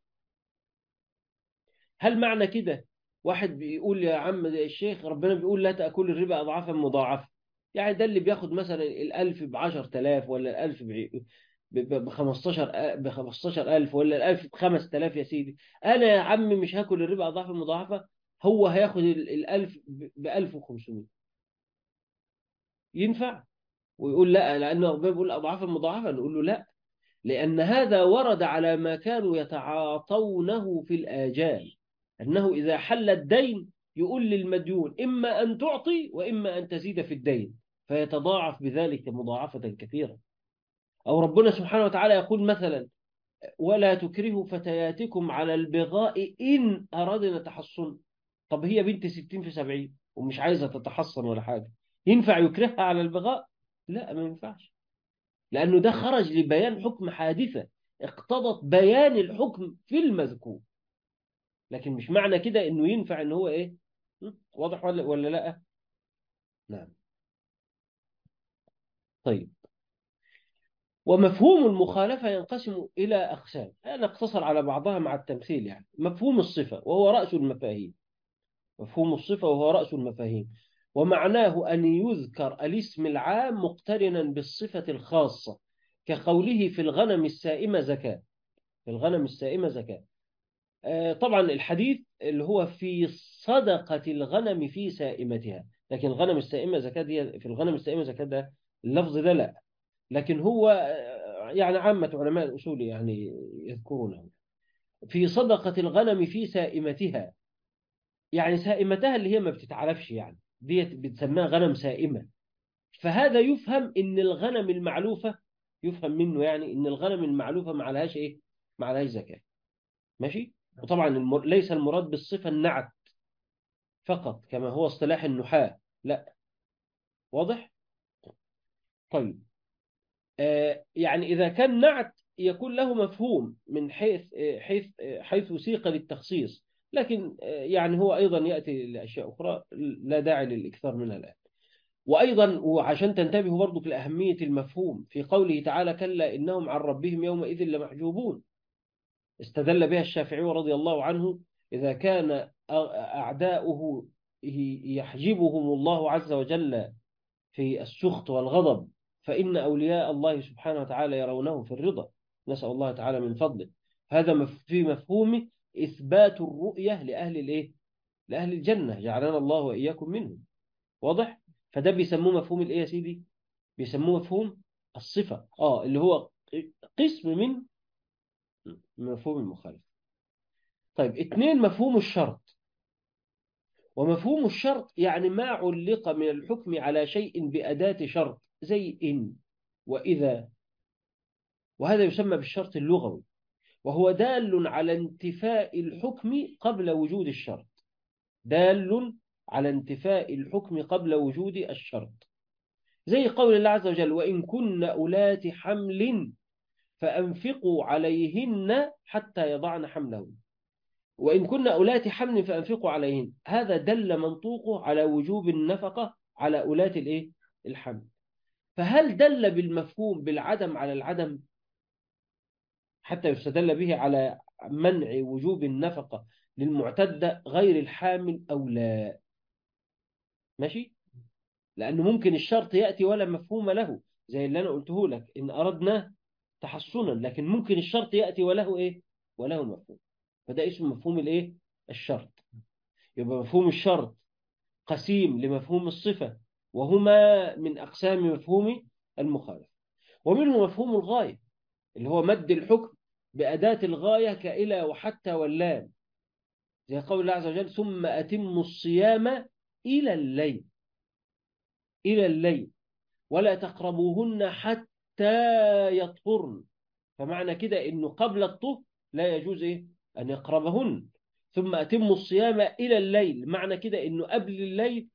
هل معنى كده واحد بيقول يا عم الشيخ ربنا بيقول لا تأكل الربا أضعافا مضاعفة يعني ده اللي بياخد مثلا الألف بعشر تلاف ولا الألف بخمستاشر بخمستاشر ألف ولا الألف بخمس تلاف يا سيدي أنا يا عم مش هاكل الربا أضعافا مضاعفة هو هياخد الألف بألف وخمسمائة ينفع ويقول لا لأن ربنا بيقول أضعافا مضاعفة نقول له لا لأن هذا ورد على ما كانوا يتعاطونه في الآجال أنه إذا حل الدين يقول للمديون إما أن تعطي وإما أن تزيد في الدين فيتضاعف بذلك مضاعفة كثيرة أو ربنا سبحانه وتعالى يقول مثلا ولا تكرهوا فتياتكم على البغاء إن أرادنا تحصن طب هي بنت ستين في سبعين ومش عايزة تتحصن ولا حاجة ينفع يكرهها على البغاء لا ما ينفعش لأنه ده خرج لبيان حكم حادثة اقتضت بيان الحكم في المذكور لكن مش معنى كده انه ينفع ان هو ايه واضح ولا ولا لا نعم طيب ومفهوم المخالفة ينقسم إلى أقسام أنا أقتصر على بعضها مع التمثيل يعني مفهوم الصفة وهو رأس المفاهيم مفهوم الصفة وهو رأس المفاهيم ومعناه أن يذكر الاسم العام مقترنا بالصفة الخاصة كقوله في الغنم السائمة زكاة في الغنم السائمة زكاة آه طبعا الحديث اللي هو في صدقة الغنم في سائمتها لكن الغنم السائمة زكاة دي في الغنم السائمة زكاة ده اللفظ ده لا لكن هو يعني عامة علماء الأصول يعني يذكرونه في صدقة الغنم في سائمتها يعني سائمتها اللي هي ما بتتعرفش يعني ديت بتسميها غنم سائمة فهذا يفهم ان الغنم المعلوفة يفهم منه يعني ان الغنم المعلوفة ما عليهاش ايه ما عليهاش زكاة ماشي وطبعا المر... ليس المراد بالصفة النعت فقط كما هو اصطلاح النحاة لا واضح طيب آه يعني إذا كان نعت يكون له مفهوم من حيث حيث حيث سيق للتخصيص لكن يعني هو أيضا يأتي لأشياء أخرى لا داعي للإكثار منها الآن وأيضا وعشان تنتبهوا برضو لأهمية المفهوم في قوله تعالى كلا إنهم عن ربهم يومئذ لمحجوبون استدل بها الشافعي رضي الله عنه إذا كان أعداؤه يحجبهم الله عز وجل في السخط والغضب فإن أولياء الله سبحانه وتعالى يرونه في الرضا نسأل الله تعالى من فضله هذا في مفهومه إثبات الرؤية لأهل الإيه؟ لأهل الجنة جعلنا الله وإياكم منهم واضح؟ فده بيسموه مفهوم الإيه يا سيدي؟ بيسموه مفهوم الصفة آه اللي هو قسم من مفهوم المخالف طيب اثنين مفهوم الشرط ومفهوم الشرط يعني ما علق من الحكم على شيء بأداة شرط زي إن وإذا وهذا يسمى بالشرط اللغوي وهو دال على انتفاء الحكم قبل وجود الشرط دال على انتفاء الحكم قبل وجود الشرط زي قول الله عز وجل وإن كن أولات حمل فأنفقوا عليهن حتى يضعن حملهن وإن كن أولات حمل فأنفقوا عليهن هذا دل منطوقه على وجوب النفقة على أولات الإيه؟ الحمل فهل دل بالمفهوم بالعدم على العدم حتى يستدل به على منع وجوب النفقة للمعتدة غير الحامل أو لا ماشي لأنه ممكن الشرط يأتي ولا مفهوم له زي اللي أنا قلته لك إن أردنا تحصنا لكن ممكن الشرط يأتي وله إيه وله مفهوم فده اسمه مفهوم الإيه الشرط يبقى مفهوم الشرط قسيم لمفهوم الصفة وهما من أقسام مفهوم المخالف ومنه مفهوم الغاية اللي هو مد الحكم بأداة الغاية كإلى وحتى واللام زي قول الله عز وجل ثم أتم الصيام إلى الليل إلى الليل ولا تقربوهن حتى يطهرن فمعنى كده إنه قبل الطهر لا يجوز إيه؟ أن يقربهن ثم أتم الصيام إلى الليل معنى كده إنه قبل الليل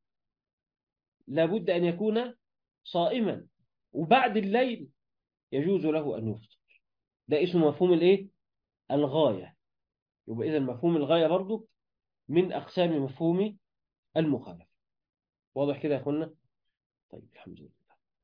لابد أن يكون صائما وبعد الليل يجوز له أن يفطر ده اسمه مفهوم الايه الغاية يبقى إذا مفهوم الغاية برضو من أقسام مفهوم المخالفة واضح كده يا أخوانا طيب الحمد لله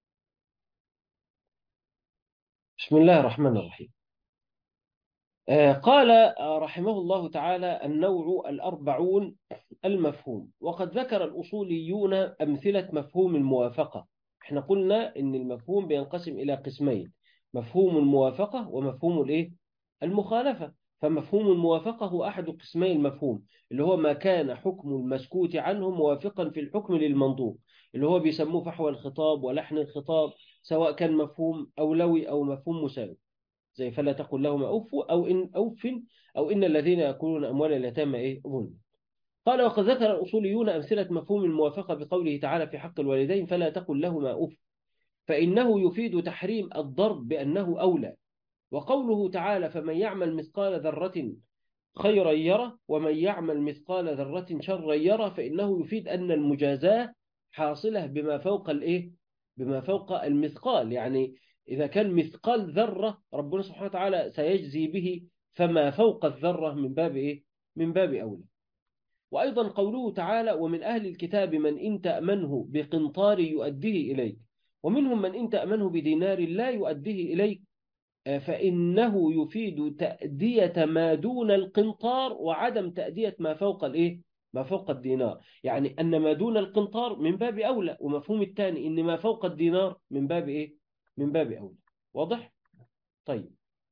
بسم الله الرحمن الرحيم آه قال رحمه الله تعالى النوع الأربعون المفهوم وقد ذكر الأصوليون أمثلة مفهوم الموافقة احنا قلنا ان المفهوم بينقسم إلى قسمين مفهوم الموافقة ومفهوم الايه المخالفة فمفهوم الموافقة هو أحد قسمي المفهوم اللي هو ما كان حكم المسكوت عنه موافقا في الحكم للمنطوق اللي هو بيسموه فحوى الخطاب ولحن الخطاب سواء كان مفهوم أولوي أو مفهوم مساوي زي فلا تقل لهما أوف أو إن أوف أو إن الذين يأكلون أموال اليتامى إيه ظلم قال وقد ذكر الأصوليون أمثلة مفهوم الموافقة بقوله تعالى في حق الوالدين فلا تقل لهما أوف فإنه يفيد تحريم الضرب بأنه أولى وقوله تعالى فمن يعمل مثقال ذرة خيرا يره ومن يعمل مثقال ذرة شرا يره فإنه يفيد أن المجازاة حاصلة بما فوق الإيه؟ بما فوق المثقال يعني إذا كان مثقال ذرة ربنا سبحانه وتعالى سيجزي به فما فوق الذرة من باب إيه؟ من باب أولى وأيضا قوله تعالى ومن أهل الكتاب من إن تأمنه بقنطار يؤديه إليك ومنهم من إن تأمنه بدينار لا يؤديه إليك فإنه يفيد تأدية ما دون القنطار وعدم تأدية ما فوق الإيه؟ ما فوق الدينار يعني أن ما دون القنطار من باب أولى ومفهوم الثاني إن ما فوق الدينار من باب إيه؟ من باب أولى واضح؟ طيب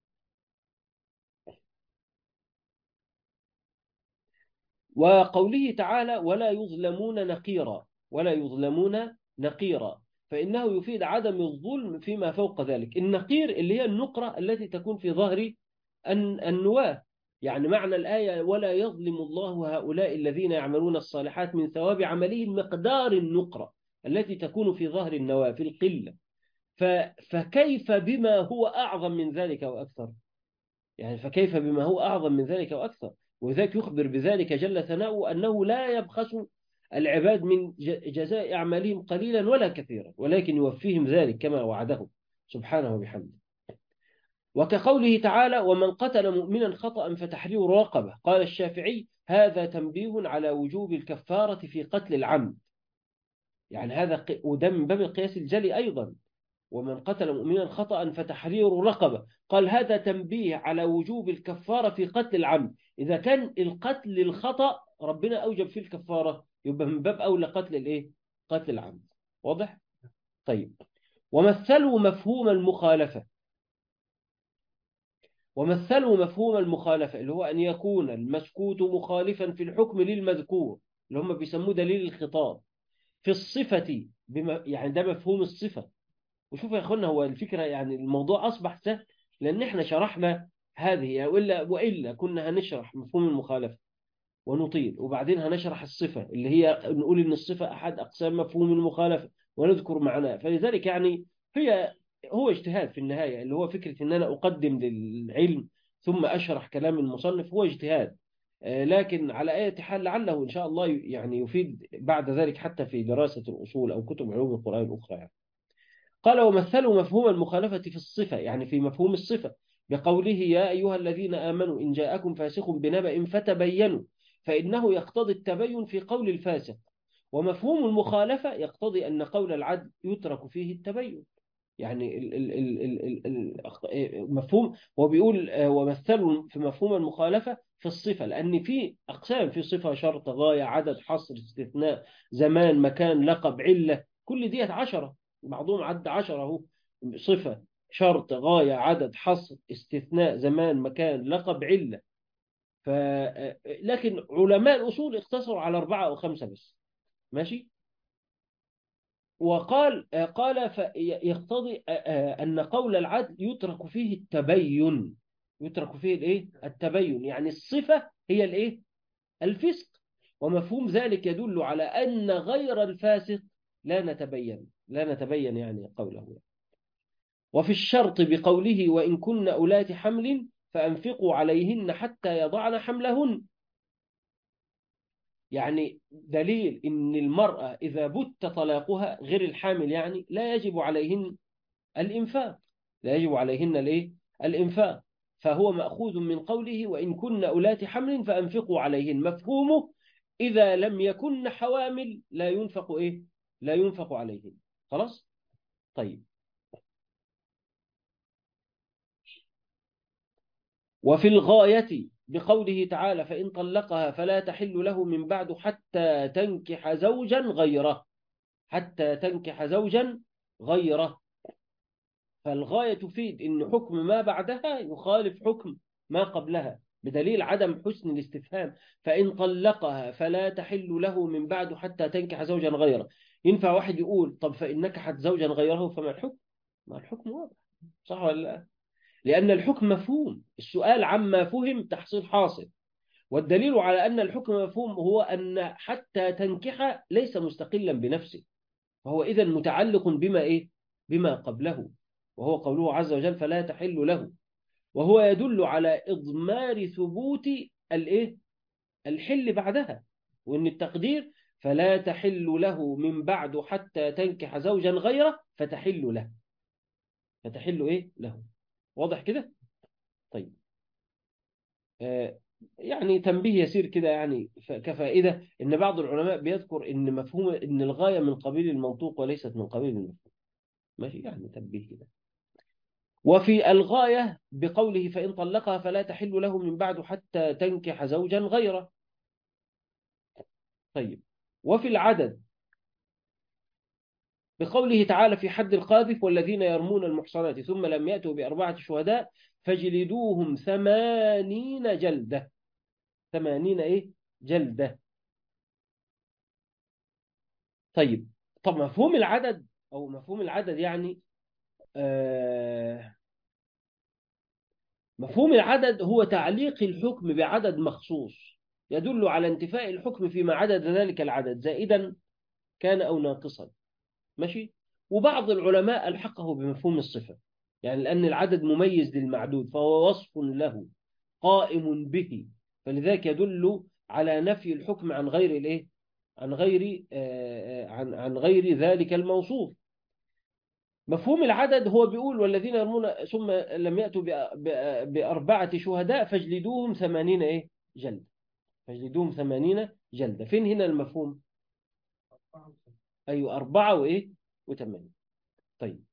وقوله تعالى ولا يظلمون نقيرا ولا يظلمون نقيرا فإنه يفيد عدم الظلم فيما فوق ذلك النقير اللي هي النقرة التي تكون في ظهر النواة يعني معنى الآية ولا يظلم الله هؤلاء الذين يعملون الصالحات من ثواب عملهم مقدار النقرة التي تكون في ظهر النواة في القلة فكيف بما هو أعظم من ذلك وأكثر يعني فكيف بما هو أعظم من ذلك وأكثر وذلك يخبر بذلك جل ثناؤه أنه لا يبخس العباد من جزاء أعمالهم قليلا ولا كثيرا ولكن يوفيهم ذلك كما وعده سبحانه وبحمده وكقوله تعالى ومن قتل مؤمنا خطأ فتحرير رقبة قال الشافعي هذا تنبيه على وجوب الكفارة في قتل العمد يعني هذا وده من باب القياس الجلي أيضا ومن قتل مؤمنا خطأ فتحرير رقبة قال هذا تنبيه على وجوب الكفارة في قتل العمد إذا كان القتل الخطأ ربنا أوجب فيه الكفارة يبقى من باب أولى قتل الإيه؟ قتل العمد واضح؟ طيب ومثلوا مفهوم المخالفة ومثلوا مفهوم المخالفة اللي هو أن يكون المسكوت مخالفا في الحكم للمذكور اللي هم بيسموه دليل الخطاب في الصفة بما يعني ده مفهوم الصفة وشوف يا أخوانا هو الفكرة يعني الموضوع أصبح سهل لأن إحنا شرحنا هذه يعني وإلا, وإلا كنا هنشرح مفهوم المخالفة ونطيل وبعدين هنشرح الصفة اللي هي نقول إن الصفة أحد أقسام مفهوم المخالفة ونذكر معناه فلذلك يعني هي هو اجتهاد في النهاية اللي هو فكرة إن أنا أقدم للعلم ثم أشرح كلام المصنف هو اجتهاد لكن على أي حال لعله إن شاء الله يعني يفيد بعد ذلك حتى في دراسة الأصول أو كتب علوم القرآن الأخرى يعني. قال ومثلوا مفهوم المخالفة في الصفة يعني في مفهوم الصفة بقوله يا أيها الذين آمنوا إن جاءكم فاسق بنبأ فتبينوا فإنه يقتضي التبين في قول الفاسق ومفهوم المخالفة يقتضي أن قول العدل يترك فيه التبين يعني ال ال ال ال ال مفهوم هو بيقول ومثلوا في مفهوم المخالفة في الصفة لأن في أقسام في صفة شرط غاية عدد حصر استثناء زمان مكان لقب علة كل ديت عشرة بعضهم عد عشرة اهو صفة شرط غاية عدد حصر استثناء زمان مكان لقب علة ف... لكن علماء الأصول اقتصروا على أربعة أو خمسة بس ماشي وقال قال يقتضي أن قول العدل يترك فيه التبين يترك فيه الايه التبين يعني الصفة هي الايه الفسق ومفهوم ذلك يدل على أن غير الفاسق لا نتبين لا نتبين يعني قوله وفي الشرط بقوله وإن كن أولات حمل فأنفقوا عليهن حتى يضعن حملهن يعني دليل إن المرأة إذا بت طلاقها غير الحامل يعني لا يجب عليهن الإنفاق لا يجب عليهن الإيه؟ الإنفاق فهو مأخوذ من قوله وإن كن أولات حمل فأنفقوا عليهن مفهومه إذا لم يكن حوامل لا ينفق إيه؟ لا ينفق عليهن خلاص؟ طيب وفي الغاية بقوله تعالى فإن طلقها فلا تحل له من بعد حتى تنكح زوجا غيره حتى تنكح زوجا غيره فالغاية تفيد أن حكم ما بعدها يخالف حكم ما قبلها بدليل عدم حسن الاستفهام فإن طلقها فلا تحل له من بعد حتى تنكح زوجا غيره ينفع واحد يقول طب فإن نكحت زوجا غيره فما الحكم ما الحكم واضح صح ولا لا لأن الحكم مفهوم السؤال عما فهم تحصيل حاصل والدليل على أن الحكم مفهوم هو أن حتى تنكح ليس مستقلا بنفسه فهو إذا متعلق بما إيه؟ بما قبله وهو قوله عز وجل فلا تحل له وهو يدل على إضمار ثبوت الإيه؟ الحل بعدها وإن التقدير فلا تحل له من بعد حتى تنكح زوجا غيره فتحل له فتحل إيه له واضح كده طيب آه يعني تنبيه يسير كده يعني كفائدة إن بعض العلماء بيذكر إن مفهوم إن الغاية من قبيل المنطوق وليست من قبيل المفهوم ماشي يعني تنبيه كده وفي الغاية بقوله فإن طلقها فلا تحل له من بعد حتى تنكح زوجا غيره طيب وفي العدد بقوله تعالى في حد القاذف والذين يرمون المحصنات ثم لم يأتوا بأربعة شهداء فجلدوهم ثمانين جلدة ثمانين إيه جلدة طيب طب مفهوم العدد أو مفهوم العدد يعني آه مفهوم العدد هو تعليق الحكم بعدد مخصوص يدل على انتفاء الحكم فيما عدد ذلك العدد زائدا كان أو ناقصا ماشي وبعض العلماء ألحقه بمفهوم الصفة يعني لأن العدد مميز للمعدود فهو وصف له قائم به فلذلك يدل على نفي الحكم عن غير الايه عن غير آه عن عن غير ذلك الموصوف مفهوم العدد هو بيقول والذين يرمون ثم لم يأتوا بأربعة شهداء فاجلدوهم ثمانين إيه جلد فاجلدوهم ثمانين جلدة فين هنا المفهوم أيوة أربعة وإيه وثمانين طيب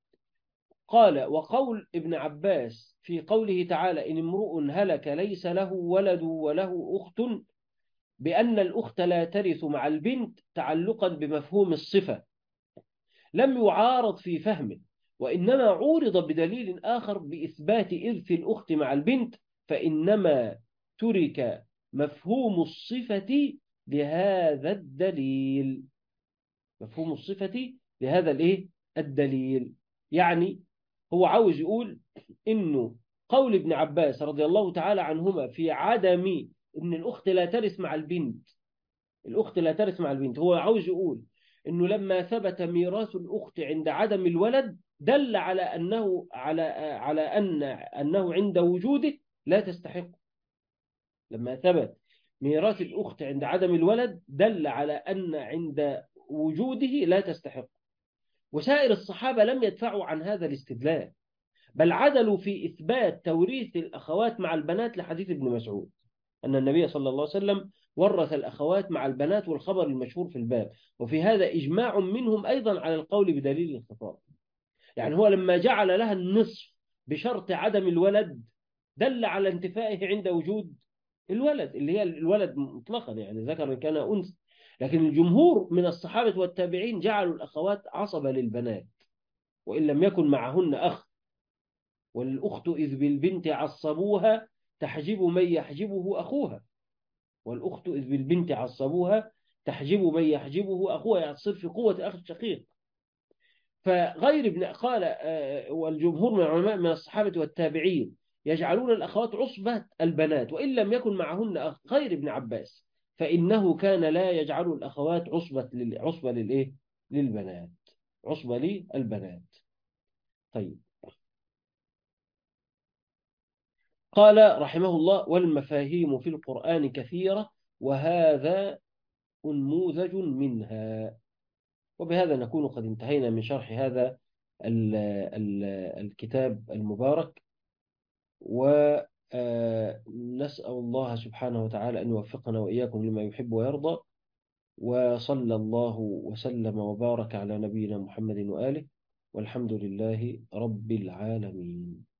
قال وقول ابن عباس في قوله تعالى إن امرؤ هلك ليس له ولد وله أخت بأن الأخت لا ترث مع البنت تعلقا بمفهوم الصفة لم يعارض في فهمه وإنما عورض بدليل آخر بإثبات إرث الأخت مع البنت فإنما ترك مفهوم الصفة لهذا الدليل مفهوم الصفة لهذا الايه الدليل يعني هو عاوز يقول انه قول ابن عباس رضي الله تعالى عنهما في عدم ان الاخت لا ترث مع البنت الاخت لا ترث مع البنت هو عاوز يقول انه لما ثبت ميراث الاخت عند عدم الولد دل على انه على على ان انه عند وجوده لا تستحق لما ثبت ميراث الاخت عند عدم الولد دل على ان عند وجوده لا تستحق وسائر الصحابة لم يدفعوا عن هذا الاستدلال بل عدلوا في إثبات توريث الأخوات مع البنات لحديث ابن مسعود أن النبي صلى الله عليه وسلم ورث الأخوات مع البنات والخبر المشهور في الباب وفي هذا إجماع منهم أيضا على القول بدليل الخطاب يعني هو لما جعل لها النصف بشرط عدم الولد دل على انتفائه عند وجود الولد اللي هي الولد مطلقا يعني ذكر كان أنثى لكن الجمهور من الصحابة والتابعين جعلوا الأخوات عصبة للبنات وإن لم يكن معهن أخ والأخت إذ بالبنت عصبوها تحجب من يحجبه أخوها والأخت إذ بالبنت عصبوها تحجب من يحجبه أخوها يعني تصير في قوة أخ الشقيق فغير ابن قال والجمهور من العلماء من الصحابة والتابعين يجعلون الأخوات عصبة البنات وإن لم يكن معهن أخ غير ابن عباس فإنه كان لا يجعل الأخوات عصبة لل... عصبة للإيه؟ للبنات عصبة للبنات طيب قال رحمه الله والمفاهيم في القرآن كثيرة وهذا نموذج منها وبهذا نكون قد انتهينا من شرح هذا ال ال الكتاب المبارك و نسأل الله سبحانه وتعالى أن يوفقنا وإياكم لما يحب ويرضى وصلى الله وسلم وبارك على نبينا محمد وآله والحمد لله رب العالمين